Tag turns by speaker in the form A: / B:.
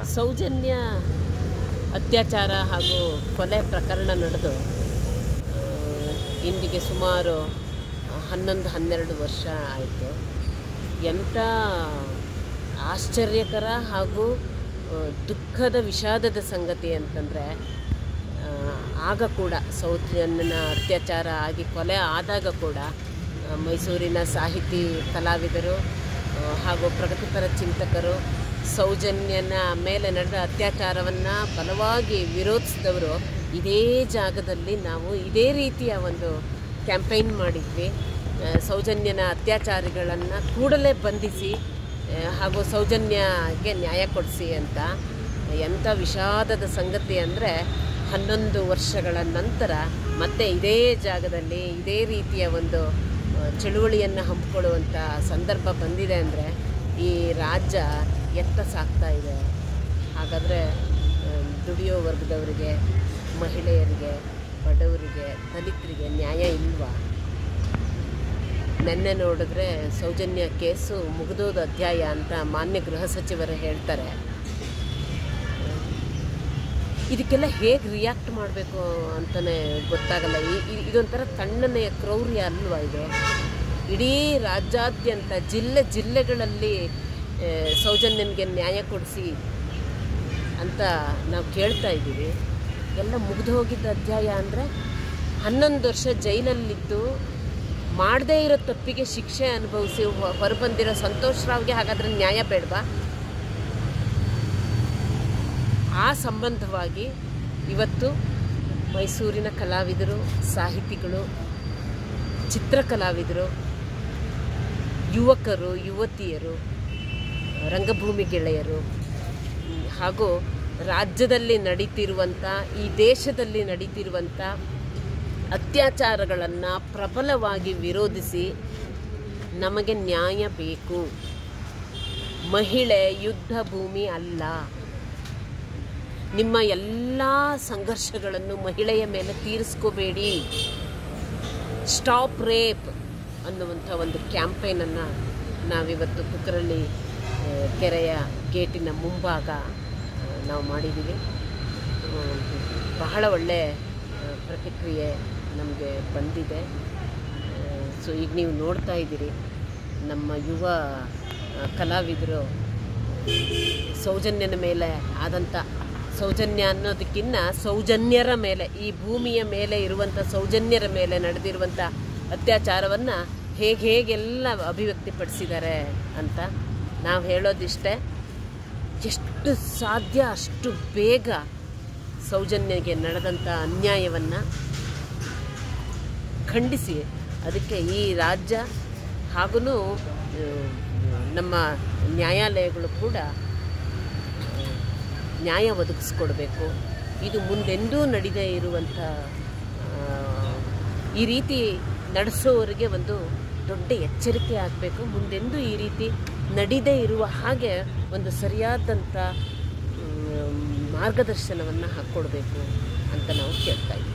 A: ಸೌಜನ್ಯ ಅತ್ಯಾಚಾರ ಹಾಗೂ ಕೊಲೆ ಪ್ರಕರಣ ನಡೆದು ಆ, ಇಂದಿಗೆ ಸುಮಾರು ಹನ್ನೊಂದು ಹನ್ನೆರಡು ವರ್ಷ ಆಯಿತು ಎಂಥ ಆಶ್ಚರ್ಯಕರ ಹಾಗೂ ಆ, ದುಃಖದ ವಿಷಾದದ ಸಂಗತಿ ಅಂತಂದರೆ ಆಗ ಕೂಡ ಸೌಜನ್ಯನ ಅತ್ಯಾಚಾರ ಆಗಿ ಕೊಲೆ ಆದಾಗ ಕೂಡ ಆ, ಮೈಸೂರಿನ ಸಾಹಿತಿ ಕಲಾವಿದರು ಆ, ಹಾಗೂ ಪ್ರಗತಿಪರ ಚಿಂತಕರು ಸೌಜನ್ಯನ ಮೇಲೆ ನಡೆದ ಅತ್ಯಾಚಾರವನ್ನು ಬಲವಾಗಿ ವಿರೋಧಿಸಿದವರು ಇದೇ ಜಾಗದಲ್ಲಿ ನಾವು ಇದೇ ರೀತಿಯ ಒಂದು ಕ್ಯಾಂಪೈನ್ ಮಾಡಿದ್ವಿ ಆ, ಸೌಜನ್ಯನ ಅತ್ಯಾಚಾರಿಗಳನ್ನು ಕೂಡಲೇ ಬಂಧಿಸಿ ಆ, ಹಾಗೂ ಸೌಜನ್ಯಗೆ ನ್ಯಾಯ ಕೊಡಿಸಿ ಅಂತ ಎಂಥ ವಿಷಾದದ ಸಂಗತಿ ಅಂದರೆ ಹನ್ನೊಂದು ವರ್ಷಗಳ ನಂತರ ಮತ್ತೆ ಇದೇ ಜಾಗದಲ್ಲಿ ಇದೇ ರೀತಿಯ ಒಂದು ಆ, ಚಳುವಳಿಯನ್ನು ಹಮ್ಮಿಕೊಳ್ಳುವಂಥ ಸಂದರ್ಭ ಬಂದಿದೆ ಅಂದರೆ ಈ ರಾಜ್ಯ ಎತ್ತ ಸಾಗ್ತಾ ಇದೆ ಹಾಗಾದರೆ ಆ, ದುಡಿಯೋ ವರ್ಗದವರಿಗೆ ಮಹಿಳೆಯರಿಗೆ ಬಡವರಿಗೆ ದಲಿತರಿಗೆ ನ್ಯಾಯ ಇಲ್ವಾ ನೆನ್ನೆ ನೋಡಿದ್ರೆ ಸೌಜನ್ಯ ಕೇಸು ಮುಗಿದೋದ ಅಧ್ಯಾಯ ಅಂತ ಮಾನ್ಯ ಗೃಹ ಸಚಿವರು ಹೇಳ್ತಾರೆ ಇದಕ್ಕೆಲ್ಲ ಹೇಗೆ ರಿಯಾಕ್ಟ್ ಮಾಡಬೇಕು ಅಂತಲೇ ಗೊತ್ತಾಗಲ್ಲ ಈ- ಈ- ಇದೊಂಥರ ತಣ್ಣನೆಯ ಕ್ರೌರ್ಯ ಅಲ್ವಾ ಇದು ಇಡೀ ರಾಜ್ಯಾದ್ಯಂತ ಜಿಲ್ಲೆ ಜಿಲ್ಲೆಗಳಲ್ಲಿ ಆ, ಸೌಜನ್ಯನಿಗೆ ನ್ಯಾಯ ಕೊಡಿಸಿ ಅಂತ ನಾವು ಕೇಳ್ತಾ ಇದ್ದೀವಿ ಎಲ್ಲ ಮುಗಿದು ಹೋಗಿದ್ದ ಅಧ್ಯಾಯ ಅಂದರೆ ಹನ್ನೊಂದು ವರ್ಷ ಜೈಲಲ್ಲಿದ್ದು ಮಾಡದೇ ಇರೋ ತಪ್ಪಿಗೆ ಶಿಕ್ಷೆ ಅನುಭವಿಸಿ ಹೊ- ಹೊರಬಂದಿರೋ ಸಂತೋಷ್ ರಾವ್ಗೆ ಹಾಗಾದ್ರೆ ನ್ಯಾಯ ಬೇಡವಾ ಆ ಸಂಬಂಧವಾಗಿ ಇವತ್ತು ಮೈಸೂರಿನ ಕಲಾವಿದರು ಸಾಹಿತಿಗಳು ಚಿತ್ರಕಲಾವಿದರು ಯುವಕರು ಯುವತಿಯರು ರಂಗಭೂಮಿ ಗೆಳೆಯರು ಹ್ಮ್, ಹಾಗೂ ರಾಜ್ಯದಲ್ಲಿ ನಡೀತಿರುವಂಥ ಈ ದೇಶದಲ್ಲಿ ನಡೀತಿರುವಂಥ ಅತ್ಯಾಚಾರಗಳನ್ನು ಪ್ರಬಲವಾಗಿ ವಿರೋಧಿಸಿ ನಮಗೆ ನ್ಯಾಯ ಬೇಕು ಮಹಿಳೆ ಯುದ್ಧ ಭೂಮಿ ಅಲ್ಲ ನಿಮ್ಮ ಎಲ್ಲ ಸಂಘರ್ಷಗಳನ್ನು ಮಹಿಳೆಯ ಮೇಲೆ ತೀರಿಸ್ಕೋಬೇಡಿ ಸ್ಟಾಪ್ ರೇಪ್ ಅನ್ನುವಂಥ ಒಂದು ಕ್ಯಾಂಪೇನನ್ನು ನಾವಿವತ್ತು ಕುಕ್ಕರಳ್ಳಿ ಆ, ಕೆರೆಯ ಗೇಟಿನ ಮುಂಭಾಗ ಆ, ನಾವು ಮಾಡಿದ್ದೀವಿ ಆ, ಬಹಳ ಒಳ್ಳೆ ಆ, ಪ್ರತಿಕ್ರಿಯೆ ನಮಗೆ ಬಂದಿದೆ ಸೊ ಈಗ ನೀವು ನೋಡ್ತಾ ಇದ್ದೀರಿ ನಮ್ಮ ಯುವ ಆ, ಕಲಾವಿದರು ಸೌಜನ್ಯನ ಮೇಲೆ ಆದಂಥ ಸೌಜನ್ಯ ಅನ್ನೋದಕ್ಕಿಂತ ಸೌಜನ್ಯರ ಮೇಲೆ ಈ ಭೂಮಿಯ ಮೇಲೆ ಇರುವಂಥ ಸೌಜನ್ಯರ ಮೇಲೆ ನಡೆದಿರುವಂಥ ಅತ್ಯಾಚಾರವನ್ನು ಹೇಗೆ ಹೇಗೆಲ್ಲ ಅಭಿವ್ಯಕ್ತಿಪಡಿಸಿದ್ದಾರೆ ಅಂತ ನಾವು ಹೇಳೋದಿಷ್ಟೇ ಎಷ್ಟು ಸಾಧ್ಯ ಅಷ್ಟು ಬೇಗ ಸೌಜನ್ಯಗೆ ನಡೆದಂಥ ಅನ್ಯಾಯವನ್ನು ಖಂಡಿಸಿ ಅದಕ್ಕೆ ಈ ರಾಜ್ಯ ಹಾಗೂ ನಮ್ಮ ನ್ಯಾಯಾಲಯಗಳು ಕೂಡ ಆ, ನ್ಯಾಯ ಒದಗಿಸ್ಕೊಡ್ಬೇಕು ಇದು ಮುಂದೆಂದೂ ನಡೀದೇ ಇರುವಂಥ ಆ, ಈ ರೀತಿ ನಡೆಸೋರಿಗೆ ಒಂದು ದೊಡ್ಡ ಎಚ್ಚರಿಕೆ ಆಗಬೇಕು ಮುಂದೆಂದೂ ಈ ರೀತಿ ನಡೀದೇ ಇರುವ ಹಾಗೆ ಒಂದು ಸರಿಯಾದಂಥ ಮಾರ್ಗದರ್ಶನವನ್ನು ಹಾಕ್ಕೊಡ್ಬೇಕು ಅಂತ ನಾವು ಕೇಳ್ತಾ ಇದ್ದೀವಿ